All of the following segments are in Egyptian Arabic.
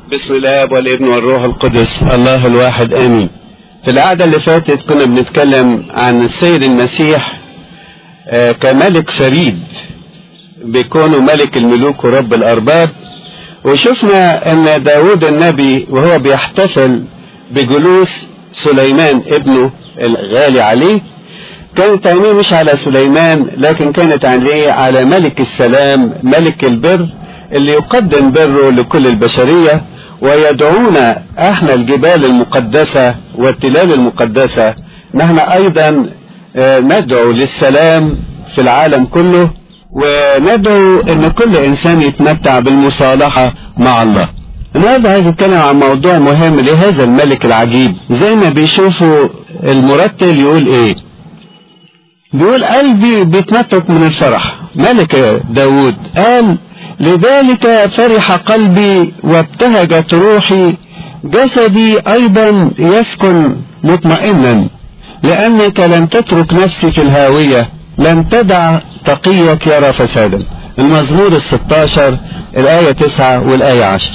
بسم الله والابن والروح القدس الله الواحد امين في القعده اللي فاتت كنا بنتكلم عن السيد المسيح آه، كملك فريد بيكونه ملك الملوك ورب الارباب وشفنا ان داود النبي وهو بيحتفل بجلوس سليمان ابنه الغالي عليه كانت عينيه مش على سليمان لكن كانت عينيه على ملك السلام ملك البر اللي يقدم بره لكل البشرية ويدعونا احنا الجبال المقدسة والتلال المقدسة نحن ايضا آه، ندعو للسلام في العالم كله وندعو ان كل انسان يتمتع بالمصالحة مع الله النهارده عايز اتكلم عن موضوع مهم لهذا الملك العجيب زي ما بيشوفوا المرتل يقول ايه بيقول قلبي بيتنطط من الفرح ملك داود قال لذلك فرح قلبي وابتهجت روحي جسدي ايضا يسكن مطمئنا لانك لن تترك نفسي في الهاوية لن تدع تقيك يرى فسادا المزمور الستاشر الآية تسعة والآية عشر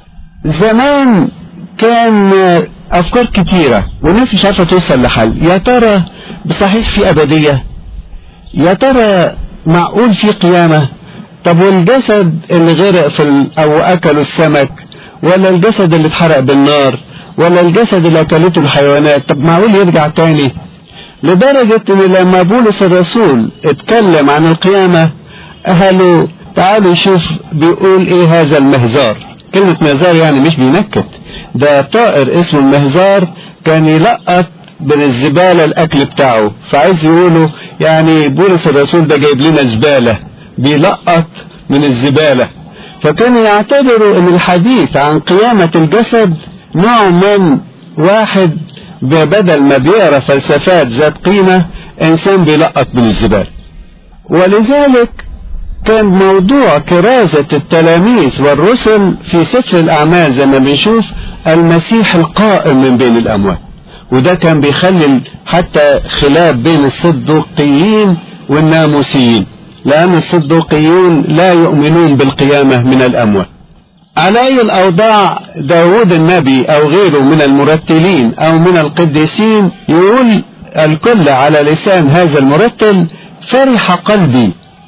زمان كان افكار كتيرة والناس مش عارفة توصل لحل يا ترى بصحيح في ابدية يا ترى معقول في قيامة طب والجسد اللي غرق في ال... او اكلوا السمك ولا الجسد اللي اتحرق بالنار ولا الجسد اللي اكلته الحيوانات طب معقول يرجع تاني لدرجة ان لما بولس الرسول اتكلم عن القيامة قالوا تعالوا شوف بيقول ايه هذا المهزار كلمة مهزار يعني مش بينكت ده طائر اسمه المهزار كان يلقط من الزبالة الاكل بتاعه فعايز يقولوا يعني بولس الرسول ده جايب لنا زبالة بيلقط من الزبالة فكانوا يعتبروا ان الحديث عن قيامة الجسد نوع من واحد بدل ما بيقرا فلسفات ذات قيمة انسان بيلقط من الزبالة ولذلك كان موضوع كرازة التلاميذ والرسل في سفر الأعمال زي ما بنشوف المسيح القائم من بين الأموات وده كان بيخلي حتى خلاف بين الصدوقيين والناموسيين لأن الصدوقيون لا يؤمنون بالقيامة من الأموات على أي الأوضاع داود النبي أو غيره من المرتلين أو من القديسين يقول الكل على لسان هذا المرتل فرح قلبي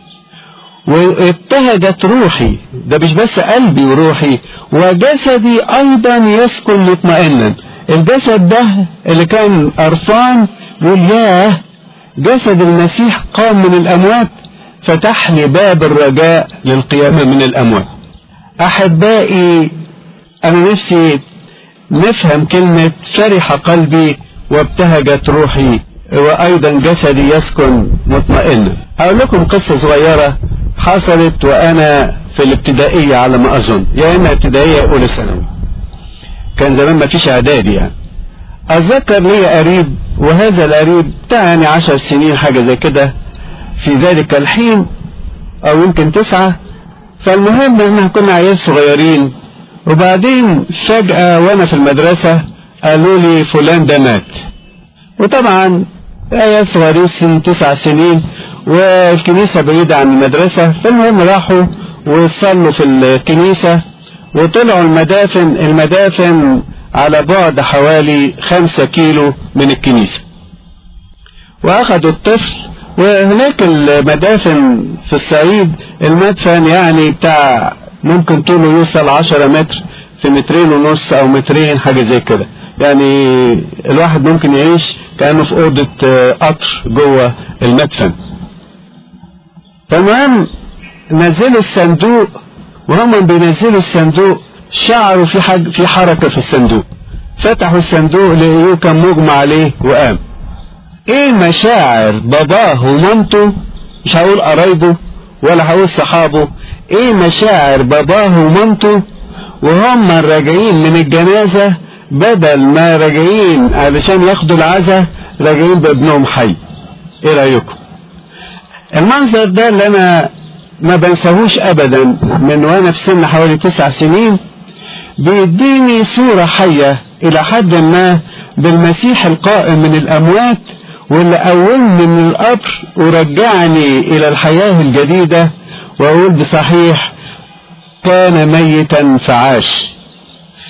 وابتهجت روحي ده مش بس قلبي وروحي وجسدي ايضا يسكن مطمئنا الجسد ده اللي كان قرفان يقول ياه جسد المسيح قام من الاموات فتح لي باب الرجاء للقيامة من الاموات احبائي انا نفسي نفهم كلمة فرح قلبي وابتهجت روحي وايضا جسدي يسكن مطمئنا اقول لكم قصة صغيرة حصلت وانا في الابتدائية على ما اظن يا اما ابتدائية اولى ثانوي كان زمان ما فيش اعدادي يعني اتذكر لي قريب وهذا القريب بتاع يعني عشر سنين حاجة زي كده في ذلك الحين او يمكن تسعة فالمهم احنا كنا عيال صغيرين وبعدين فجأة وانا في المدرسة قالوا لي فلان ده مات وطبعا عيال صغيرين سن تسع سنين والكنيسة بعيدة عن المدرسة فالمهم راحوا وصلوا في الكنيسة وطلعوا المدافن المدافن على بعد حوالي خمسة كيلو من الكنيسة واخدوا الطفل وهناك المدافن في الصعيد المدفن يعني بتاع ممكن طوله يوصل عشرة متر في مترين ونص او مترين حاجة زي كده يعني الواحد ممكن يعيش كأنه في أوضة قطر جوه المدفن فالمهم نزلوا الصندوق وهم بينزلوا الصندوق شعروا في حاجة في حركة في الصندوق فتحوا الصندوق لقيوه كان مغمى عليه وقام ايه مشاعر باباه ومامته مش هقول قرايبه ولا هقول صحابه ايه مشاعر باباه ومامته وهم راجعين من الجنازة بدل ما راجعين علشان ياخدوا العزاء راجعين بابنهم حي ايه رأيكم المنظر ده اللي انا ما بنساهوش ابدا من وانا في سن حوالي تسع سنين بيديني صورة حية الى حد ما بالمسيح القائم من الاموات واللي قومني من القبر ورجعني الى الحياة الجديدة واقول بصحيح كان ميتا فعاش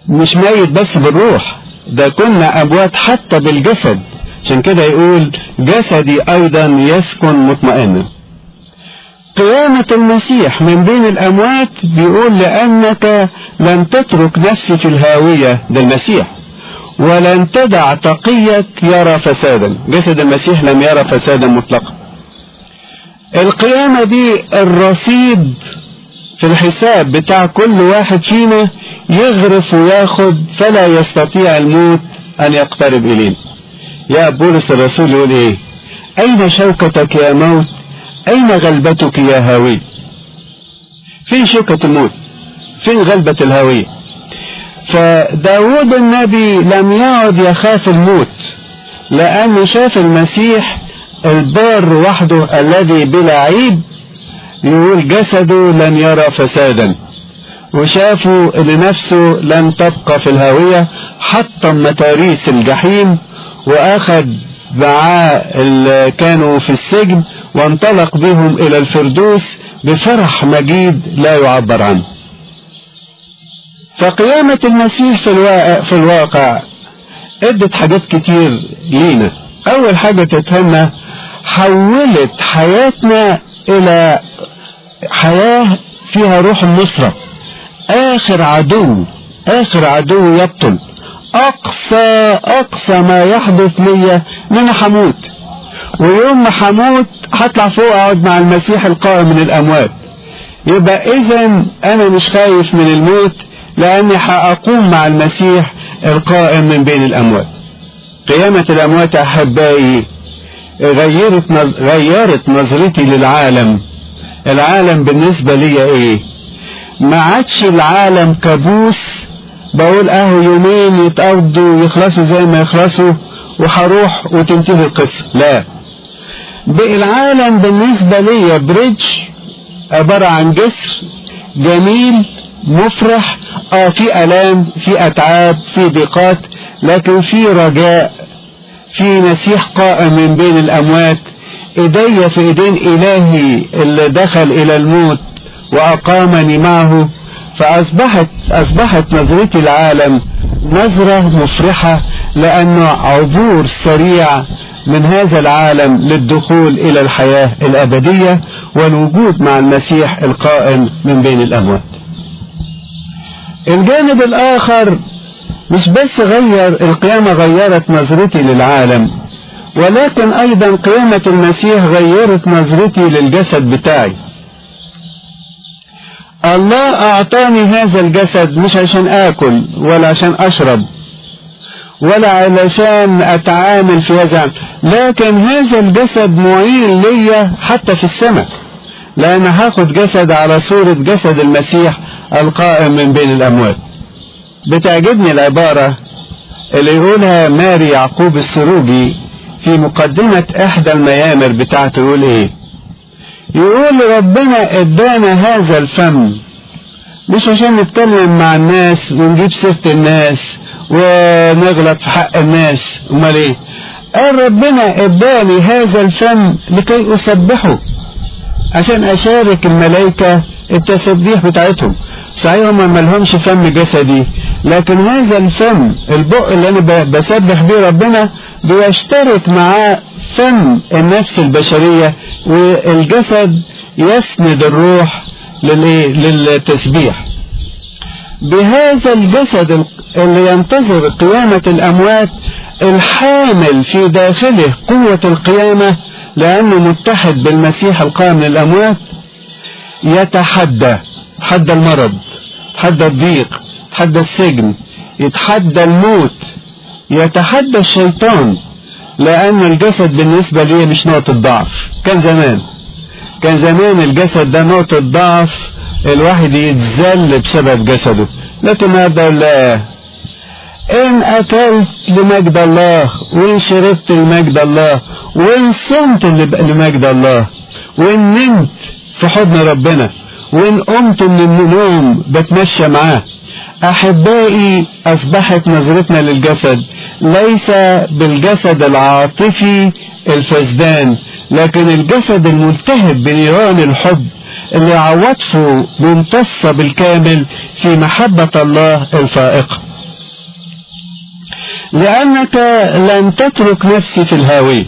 مش ميت بس بالروح ده كنا أموات حتى بالجسد عشان كده يقول جسدي أيضا يسكن مطمئنا قيامة المسيح من بين الأموات بيقول لأنك لن تترك نفسي في الهاوية ده المسيح ولن تدع تقيك يرى فسادا جسد المسيح لم يرى فسادا مطلقا القيامة دي الرصيد في الحساب بتاع كل واحد فينا يغرف وياخد فلا يستطيع الموت أن يقترب إلينا يا بولس الرسول يقول إيه أين شوكتك يا موت أين غلبتك يا هاوي فين شوكة الموت فين غلبة الهاوية فداود النبي لم يعد يخاف الموت لأنه شاف المسيح البار وحده الذي بلا عيب يقول جسده لن يرى فسادا وشافوا ان نفسه لن تبقى في الهاوية حطم متاريس الجحيم واخذ معاه اللي كانوا في السجن وانطلق بهم الى الفردوس بفرح مجيد لا يعبر عنه فقيامة المسيح في الواقع, في الواقع ادت حاجات كتير لينا اول حاجة تتهمنا حولت حياتنا الى حياة فيها روح النصرة اخر عدو اخر عدو يبطل اقصى اقصى ما يحدث ليا ان انا هموت ويوم ما هموت هطلع فوق اقعد مع المسيح القائم من الاموات يبقى اذا انا مش خايف من الموت لاني هاقوم مع المسيح القائم من بين الاموات قيامة الاموات احبائي غيرت نظ... غيرت نظرتي للعالم العالم بالنسبة لي ايه ما عادش العالم كابوس بقول اهو يومين يتقضوا يخلصوا زي ما يخلصوا وهروح وتنتهي القصة لا بقى العالم بالنسبة لي بريدج عبارة عن جسر جميل مفرح اه في الام في اتعاب في ضيقات لكن في رجاء في مسيح قائم من بين الاموات ايدي في ايدين الهي اللي دخل الى الموت واقامني معه فاصبحت اصبحت نظرتي العالم نظرة مفرحة لانه عبور سريع من هذا العالم للدخول الى الحياة الابدية والوجود مع المسيح القائم من بين الاموات الجانب الاخر مش بس غير القيامة غيرت نظرتي للعالم ولكن ايضا قيامة المسيح غيرت نظرتي للجسد بتاعي الله اعطاني هذا الجسد مش عشان اكل ولا عشان اشرب ولا علشان اتعامل في هذا لكن هذا الجسد معين ليا حتى في السماء لان هاخد جسد على صورة جسد المسيح القائم من بين الاموات بتعجبني العبارة اللي يقولها ماري يعقوب السروجي في مقدمة احدى الميامر بتاعته يقول ايه يقول ربنا ادانا هذا الفم مش عشان نتكلم مع الناس ونجيب سيرة الناس ونغلط في حق الناس امال ايه قال ربنا اداني هذا الفم لكي اسبحه عشان اشارك الملائكة التسبيح بتاعتهم صحيح هم ما لهمش فم جسدي لكن هذا الفم البق اللي انا بسبح بيه ربنا بيشترك معاه فم النفس البشرية والجسد يسند الروح للتسبيح بهذا الجسد اللي ينتظر قيامة الأموات الحامل في داخله قوة القيامة لأنه متحد بالمسيح القائم من الأموات يتحدى يتحدى المرض يتحدى الضيق يتحدى السجن يتحدى الموت يتحدى الشيطان لأن الجسد بالنسبة لي مش نقطة ضعف كان زمان كان زمان الجسد ده نقطة ضعف الواحد يتذل بسبب جسده لكن هذا لا إن أكلت لمجد الله وإن شربت لمجد الله وإن صمت لمجد الله وإن نمت في حضن ربنا وإن قمت من النوم بتمشى معاه أحبائي أصبحت نظرتنا للجسد ليس بالجسد العاطفي الفسدان لكن الجسد الملتهب بنيران الحب اللي عواطفه ممتصة بالكامل في محبة الله الفائقة لأنك لن تترك نفسي في الهاوية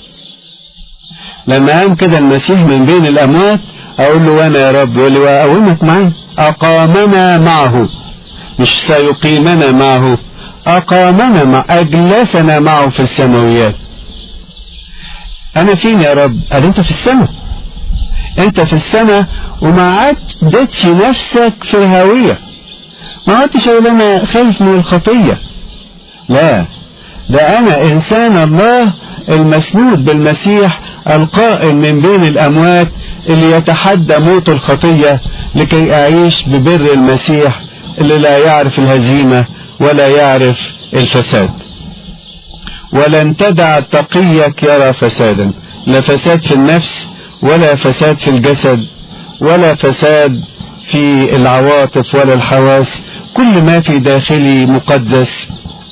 لما قام كده المسيح من بين الأموات أقول له وأنا يا رب يقول لي وأقومك معي أقامنا معه مش سيقيمنا معه أقامنا مع أجلسنا معه في السماويات أنا فين يا رب قال أنت في السماء أنت في السماء وما عدتش نفسك في الهاوية ما عدتش أقول أنا خايف من الخطية لا ده أنا إنسان الله المسنود بالمسيح القائم من بين الأموات اللي يتحدى موت الخطية لكي أعيش ببر المسيح اللي لا يعرف الهزيمة ولا يعرف الفساد ولن تدع تقيك يرى فسادا لا فساد في النفس ولا فساد في الجسد ولا فساد في العواطف ولا الحواس كل ما في داخلي مقدس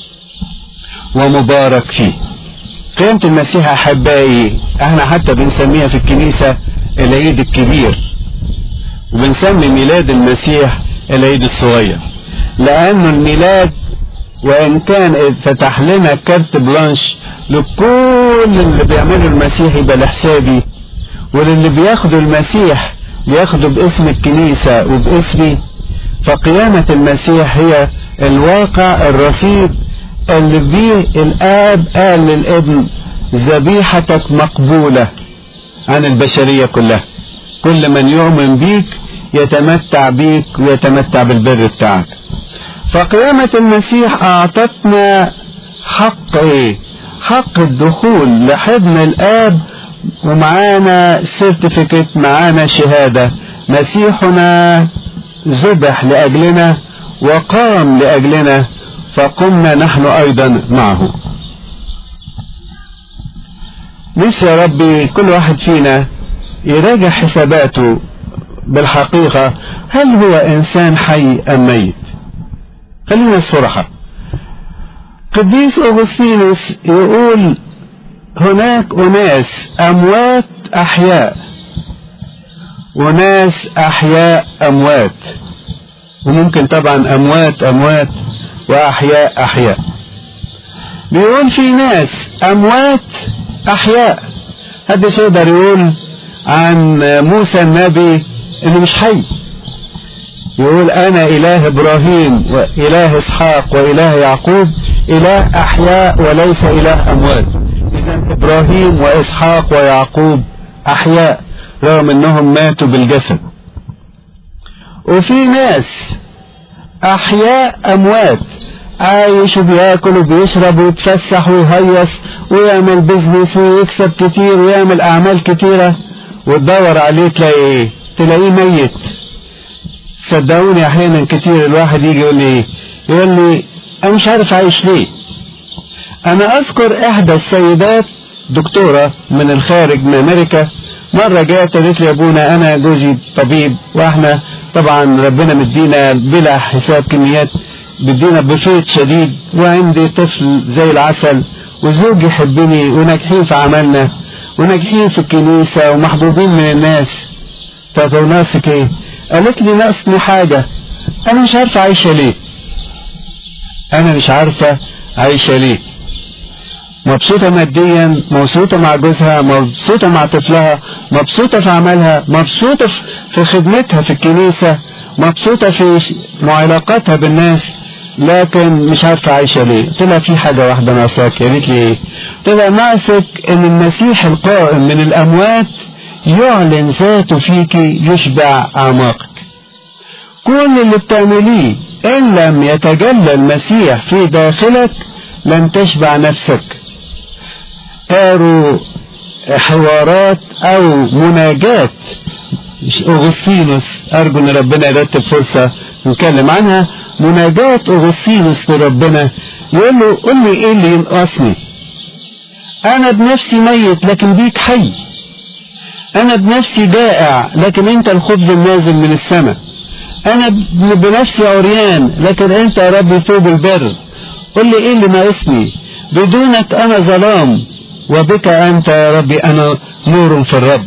ومبارك فيه قيامة المسيح أحبائي احنا حتى بنسميها في الكنيسة العيد الكبير وبنسمي ميلاد المسيح العيد الصغير لأنه الميلاد وإن كان فتح لنا كارت بلانش لكل اللي بيعمله المسيح يبقى لحسابي وللي بياخدوا المسيح بياخدوا باسم الكنيسة وباسمي فقيامة المسيح هي الواقع الرصيد اللي بيه الآب قال للابن ذبيحتك مقبولة عن البشرية كلها كل من يؤمن بيك يتمتع بيك ويتمتع بالبر بتاعك فقيامة المسيح أعطتنا حق إيه؟ حق الدخول لحضن الآب ومعانا سيرتيفيكت معانا شهادة مسيحنا ذبح لأجلنا وقام لأجلنا فقمنا نحن أيضا معه نفسي يا ربي كل واحد فينا يراجع حساباته بالحقيقة هل هو إنسان حي أم ميت خلينا الصراحة قديس أغسطينوس يقول هناك أناس أموات أحياء وناس أحياء أموات وممكن طبعا أموات أموات وأحياء أحياء بيقول في ناس أموات أحياء محدش يقدر يقول عن موسى النبي إنه مش حي يقول أنا إله إبراهيم وإله إسحاق وإله يعقوب إله أحياء وليس إله أموات إذا إبراهيم وإسحاق ويعقوب أحياء رغم أنهم ماتوا بالجسد وفي ناس أحياء أموات عايش وبياكل وبيشرب ويتفسح ويهيص ويعمل بيزنس ويكسب كتير ويعمل أعمال كتيرة وتدور عليه تلاقي إيه؟ تلاقيه ميت صدقوني أحيانا كتير الواحد يجي يقول لي يقول لي أنا مش عارف عايش ليه أنا أذكر إحدى السيدات دكتورة من الخارج من أمريكا مرة جاءت قالت لي يا أبونا أنا جوزي طبيب وإحنا طبعا ربنا مدينا بلا حساب كميات بدينا بفيت شديد وعندي طفل زي العسل وزوجي يحبني وناجحين في عملنا وناجحين في الكنيسة ومحبوبين من الناس طب ناقصك ايه قالت لي ناقصني حاجة انا مش عارفة عايشة ليه انا مش عارفة عايشة ليه مبسوطة ماديا مبسوطة مع جوزها مبسوطة مع طفلها مبسوطة في عملها مبسوطة في خدمتها في الكنيسة مبسوطة في معلاقاتها بالناس لكن مش عارفة عايشة ليه طلع في حاجة واحدة ناقصاك قالت لي ايه طلع ناقصك ان المسيح القائم من الاموات يعلن ذاته فيك يشبع اعماقك كل اللي بتعمليه ان لم يتجلى المسيح في داخلك لن تشبع نفسك قالوا حوارات او مناجات مش اغسطينوس ارجو ان ربنا يرتب فرصة نتكلم عنها مناجاة اغسطينوس لربنا يقول له قل لي ايه اللي ينقصني انا بنفسي ميت لكن بيك حي انا بنفسي جائع لكن انت الخبز النازل من السماء انا بنفسي عريان لكن انت يا ربي ثوب البر قل لي ايه اللي ناقصني بدونك انا ظلام وبك انت يا ربي انا نور في الرب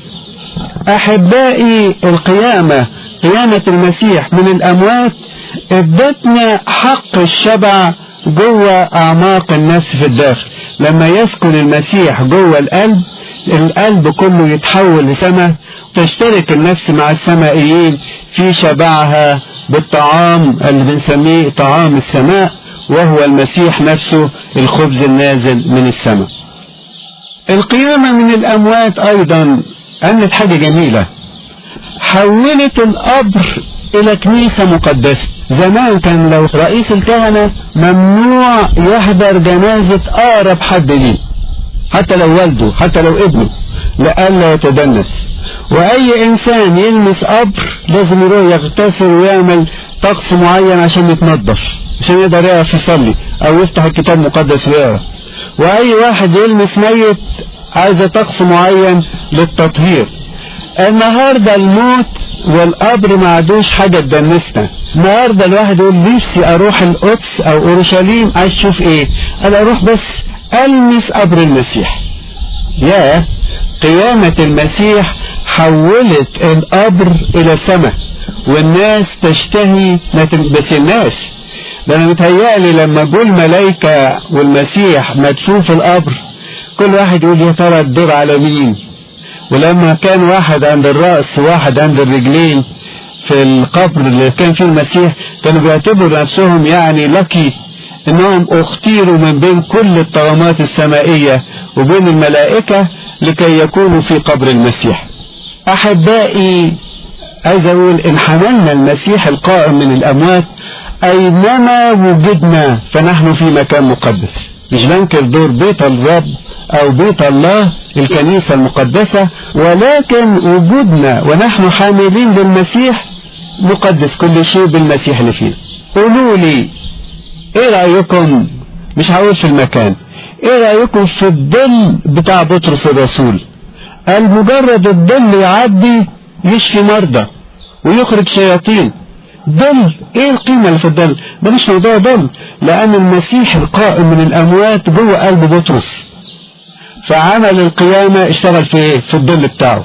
احبائي القيامة قيامة المسيح من الاموات ادتنا حق الشبع جوه أعماق النفس في الداخل لما يسكن المسيح جوه القلب القلب كله يتحول لسماء تشترك النفس مع السمائيين في شبعها بالطعام اللي بنسميه طعام السماء وهو المسيح نفسه الخبز النازل من السماء القيامة من الأموات أيضا قامت حاجة جميلة حولت القبر إلى كنيسة مقدسة زمان كان لو رئيس الكهنة ممنوع يحضر جنازة أقرب حد ليه حتى لو والده حتى لو ابنه لئلا يتدنس وأي إنسان يلمس قبر لازم يروح يغتسل ويعمل طقس معين عشان يتنظف عشان يقدر يعرف يصلي أو يفتح الكتاب المقدس ويقرا وأي واحد يلمس ميت عايز طقس معين للتطهير النهاردة الموت والقبر ما عادوش حاجة تدنسنا النهاردة الواحد يقول نفسي اروح القدس او اورشليم عايز اشوف ايه انا اروح بس المس قبر المسيح يا قيامة المسيح حولت القبر الى سماء والناس تشتهي بس الناس ده انا متهيألي لما جول الملائكة والمسيح مدفون في القبر كل واحد يقول يا ترى الدور على مين ولما كان واحد عند الرأس وواحد عند الرجلين في القبر اللي كان فيه المسيح كانوا بيعتبروا نفسهم يعني لكي انهم اختيروا من بين كل الطغمات السمائية وبين الملائكة لكي يكونوا في قبر المسيح احبائي عايز اقول ان حملنا المسيح القائم من الاموات اينما وجدنا فنحن في مكان مقدس مش بنكر دور بيت الرب او بيت الله الكنيسة المقدسة ولكن وجودنا ونحن حاملين للمسيح نقدس كل شيء بالمسيح اللي فيه قولوا لي ايه رأيكم مش هقول في المكان ايه رأيكم في الظل بتاع بطرس الرسول قال مجرد الظل يعدي يشفي مرضى ويخرج شياطين ظل ايه القيمة اللي في الظل ده مش موضوع ظل لان المسيح القائم من الاموات جوه قلب بطرس فعمل القيامة اشتغل في ايه في الظل بتاعه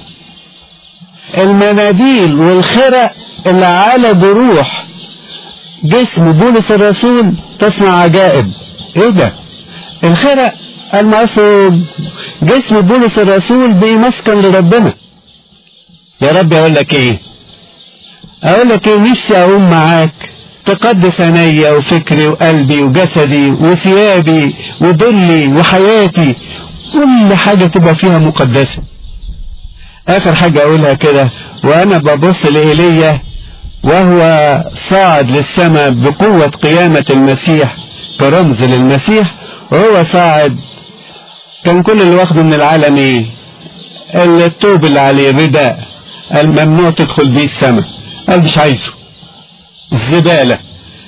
المناديل والخرق اللي على جروح جسم بولس الرسول تصنع عجائب ايه ده الخرق المعصوم جسم بولس الرسول بيمسكن لربنا يا رب اقول لك ايه اقول لك ايه نفسي اقوم معاك تقدس عينيا وفكري وقلبي وجسدي وثيابي وظلي وحياتي كل حاجة تبقى فيها مقدسة اخر حاجة اقولها كده وانا ببص لإيليا وهو صاعد للسماء بقوة قيامة المسيح كرمز للمسيح وهو صاعد كان كل اللي واخده من العالم ايه التوب اللي عليه الرداء الممنوع تدخل بيه السماء قال مش عايزه الزبالة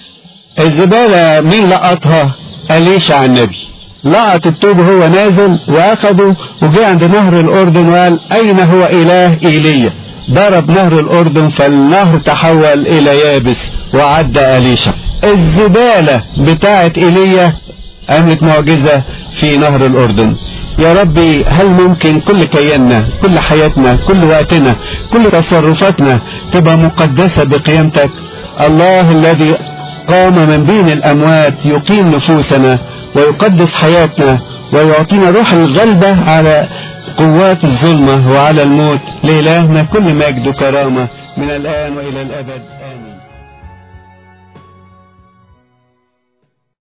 الزبالة مين لقطها أليشع النبي لقط التوب هو نازل واخده وجه عند نهر الاردن وقال اين هو اله ايليا ضرب نهر الاردن فالنهر تحول الى يابس وعدى اليشا الزبالة بتاعت ايليا عملت معجزة في نهر الاردن يا ربي هل ممكن كل كياننا كل حياتنا كل وقتنا كل تصرفاتنا تبقى مقدسة بقيامتك الله الذي قام من بين الأموات يقيم نفوسنا ويقدس حياتنا ويعطينا روح الغلبة على قوات الظلمة وعلى الموت لإلهنا كل مجد وكرامة من الآن وإلى الأبد